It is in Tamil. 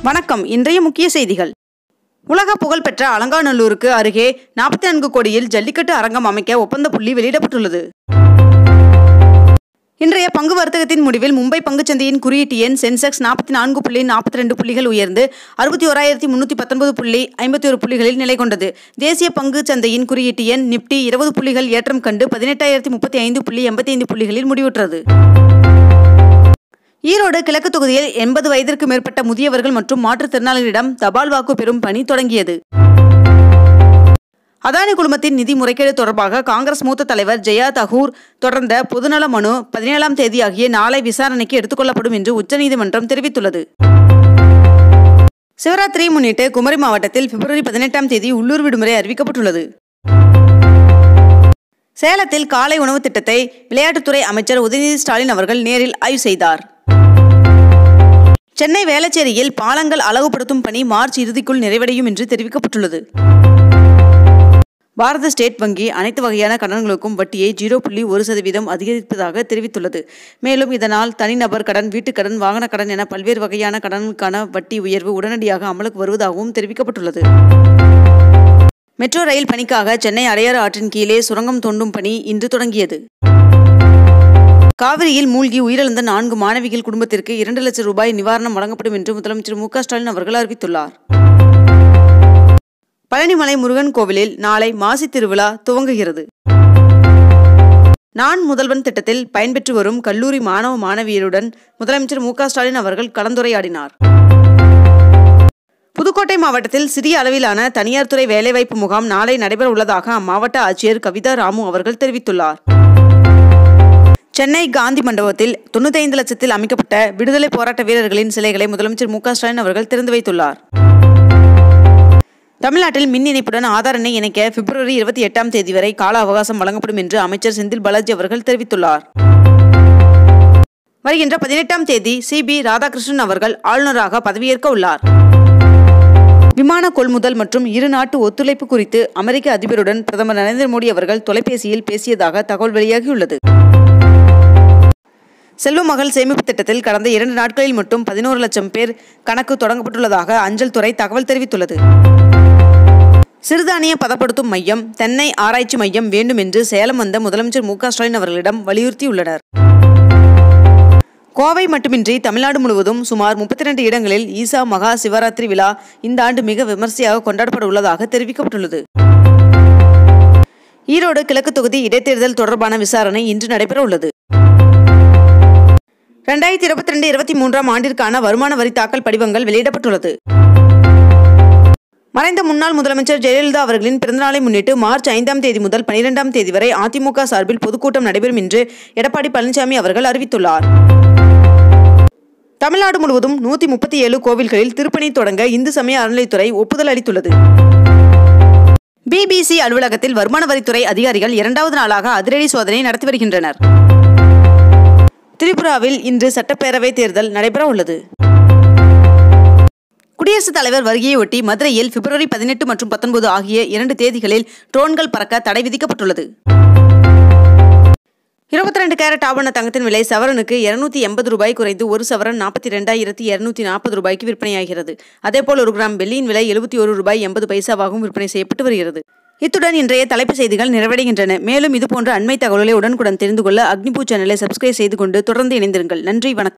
வணக்கம் இன்றைய முக்கிய செய்திகள் உலக புகழ்பெற்ற அலங்காநல்லூருக்கு அருகே நாற்பத்தி நான்கு கோடியில் ஜல்லிக்கட்டு அரங்கம் அமைக்க ஒப்பந்த புள்ளி வெளியிடப்பட்டுள்ளது இன்றைய பங்கு வர்த்தகத்தின் முடிவில் மும்பை பங்குச்சந்தையின் குறியீட்டு எண் சென்செக்ஸ் நாற்பத்தி நான்கு புள்ளி நாற்பத்தி ரெண்டு புள்ளிகள் உயர்ந்து அறுபத்தி ஓராயிரத்தி முன்னூற்றி பத்தொன்பது புள்ளி ஐம்பத்தி ஒரு புள்ளிகளில் நிலை கொண்டது தேசிய பங்கு சந்தையின் குறியீட்டு எண் நிப்டி இருபது புள்ளிகள் ஏற்றம் கண்டு பதினெட்டாயிரத்தி முப்பத்தி ஐந்து புள்ளி எண்பத்தி ஐந்து புள்ளிகளில் முடிவுற்றது ஈரோடு கிழக்கு தொகுதியில் எண்பது வயதிற்கு மேற்பட்ட முதியவர்கள் மற்றும் மாற்றுத்திறனாளிகளிடம் தபால் வாக்கு பெறும் பணி தொடங்கியது அதானி குழுமத்தின் நிதி முறைகேடு தொடர்பாக காங்கிரஸ் மூத்த தலைவர் ஜெயா தகூர் தொடர்ந்த பொதுநல மனு பதினேழாம் தேதி ஆகிய நாளை விசாரணைக்கு எடுத்துக்கொள்ளப்படும் என்று உச்சநீதிமன்றம் தெரிவித்துள்ளது சிவராத்திரியை முன்னிட்டு குமரி மாவட்டத்தில் பிப்ரவரி பதினெட்டாம் தேதி உள்ளூர் விடுமுறை அறிவிக்கப்பட்டுள்ளது சேலத்தில் காலை உணவு திட்டத்தை விளையாட்டுத்துறை அமைச்சர் உதயநிதி ஸ்டாலின் அவர்கள் நேரில் ஆய்வு செய்தார் சென்னை வேளச்சேரியில் பாலங்கள் அழகுபடுத்தும் பணி மார்ச் இறுதிக்குள் நிறைவடையும் என்று தெரிவிக்கப்பட்டுள்ளது பாரத ஸ்டேட் வங்கி அனைத்து வகையான கடன்களுக்கும் வட்டியை ஜீரோ புள்ளி ஒரு சதவீதம் அதிகரிப்பதாக தெரிவித்துள்ளது மேலும் இதனால் தனிநபர் கடன் வீட்டுக் கடன் வாகன கடன் என பல்வேறு வகையான கடன்களுக்கான வட்டி உயர்வு உடனடியாக அமலுக்கு வருவதாகவும் தெரிவிக்கப்பட்டுள்ளது மெட்ரோ ரயில் பணிக்காக சென்னை அடையாறு ஆற்றின் கீழே சுரங்கம் தோண்டும் பணி இன்று தொடங்கியது காவிரியில் மூழ்கி உயிரிழந்த நான்கு மாணவிகள் குடும்பத்திற்கு இரண்டு லட்சம் ரூபாய் நிவாரணம் வழங்கப்படும் என்று முதலமைச்சர் மு க ஸ்டாலின் அவர்கள் அறிவித்துள்ளார் பழனிமலை முருகன் கோவிலில் நாளை மாசி திருவிழா துவங்குகிறது நான் முதல்வன் திட்டத்தில் பயன்பெற்று வரும் கல்லூரி மாணவ மாணவியருடன் முதலமைச்சர் மு க ஸ்டாலின் அவர்கள் கலந்துரையாடினார் புதுக்கோட்டை மாவட்டத்தில் சிறிய அளவிலான தனியார் துறை வேலைவாய்ப்பு முகாம் நாளை நடைபெற உள்ளதாக அம்மாவட்ட ஆட்சியர் கவிதா ராமு அவர்கள் தெரிவித்துள்ளார் சென்னை காந்தி மண்டபத்தில் தொண்ணூத்தைந்து லட்சத்தில் அமைக்கப்பட்ட விடுதலை போராட்ட வீரர்களின் சிலைகளை முதலமைச்சர் மு க ஸ்டாலின் அவர்கள் திறந்து வைத்துள்ளார் தமிழ்நாட்டில் மின் இணைப்புடன் ஆதார் எண்ணை இணைக்க பிப்ரவரி இருபத்தி எட்டாம் தேதி வரை கால அவகாசம் வழங்கப்படும் என்று அமைச்சர் செந்தில் பாலாஜி அவர்கள் தெரிவித்துள்ளார் வருகின்ற பதினெட்டாம் தேதி சி பி ராதாகிருஷ்ணன் அவர்கள் ஆளுநராக பதவியேற்க உள்ளார் விமான கொள்முதல் மற்றும் இரு நாட்டு ஒத்துழைப்பு குறித்து அமெரிக்க அதிபருடன் பிரதமர் நரேந்திர மோடி அவர்கள் தொலைபேசியில் பேசியதாக தகவல் வெளியாகியுள்ளது செல்வ மகள் சேமிப்பு திட்டத்தில் கடந்த இரண்டு நாட்களில் மட்டும் பதினோரு லட்சம் பேர் கணக்கு தொடங்கப்பட்டுள்ளதாக அஞ்சல் துறை தகவல் தெரிவித்துள்ளது சிறுதானிய பதப்படுத்தும் மையம் தென்னை ஆராய்ச்சி மையம் வேண்டும் என்று சேலம் வந்த முதலமைச்சர் மு க ஸ்டாலின் அவர்களிடம் வலியுறுத்தியுள்ளனர் கோவை மட்டுமின்றி தமிழ்நாடு முழுவதும் சுமார் முப்பத்தி ரெண்டு இடங்களில் ஈசா மகா சிவராத்திரி விழா இந்த ஆண்டு மிக விமர்சையாக கொண்டாடப்பட உள்ளதாக தெரிவிக்கப்பட்டுள்ளது ஈரோடு கிழக்கு தொகுதி இடைத்தேர்தல் தொடர்பான விசாரணை இன்று நடைபெற உள்ளது ரெண்டாயிரத்தி இருபத்தி ரெண்டு இருபத்தி மூன்றாம் ஆண்டிற்கான வருமான வரி தாக்கல் படிவங்கள் வெளியிடப்பட்டுள்ளது மறைந்த முன்னாள் முதலமைச்சர் ஜெயலலிதா அவர்களின் பிறந்தநாளை முன்னிட்டு மார்ச் ஐந்தாம் தேதி முதல் பனிரெண்டாம் தேதி வரை அதிமுக சார்பில் பொதுக்கூட்டம் நடைபெறும் என்று எடப்பாடி பழனிசாமி அவர்கள் அறிவித்துள்ளார் தமிழ்நாடு முழுவதும் நூற்றி முப்பத்தி ஏழு கோவில்களில் திருப்பணி தொடங்க இந்து சமய அறநிலைத்துறை ஒப்புதல் அளித்துள்ளது பிபிசி அலுவலகத்தில் வருமான வரித்துறை அதிகாரிகள் இரண்டாவது நாளாக அதிரடி சோதனை நடத்தி வருகின்றனர் திரிபுராவில் இன்று சட்டப்பேரவை தேர்தல் நடைபெற உள்ளது குடியரசுத் தலைவர் வருகையொட்டி மதுரையில் பிப்ரவரி பதினெட்டு மற்றும் பத்தொன்பது ஆகிய இரண்டு தேதிகளில் ட்ரோன்கள் பறக்க தடை விதிக்கப்பட்டுள்ளது இருபத்தி ரெண்டு கேரட் ஆபண தங்கத்தின் விலை சவரனுக்கு இருநூத்தி எண்பது ரூபாய் குறைந்து ஒரு சவரன் நாற்பத்தி ரெண்டாயிரத்தி இருநூத்தி நாற்பது ரூபாய்க்கு விற்பனையாகிறது அதேபோல் ஒரு கிராம் வெள்ளியின் விலை எழுபத்தி ஒரு ரூபாய் எண்பது பைசாவாகவும் விற்பனை செய்யப்பட்டு வருகிறது இத்துடன் இன்றைய தலைப்புச் செய்திகள் நிறைவடைகின்றன மேலும் இதுபோன்ற அண்மை தகவல்களை உடனுக்குடன் தெரிந்து கொள்ள அக்னிபூ சேனலை சப்ஸ்கிரைப் செய்து கொண்டு தொடர்ந்து இணைந்திருங்கள் நன்றி வணக்கம்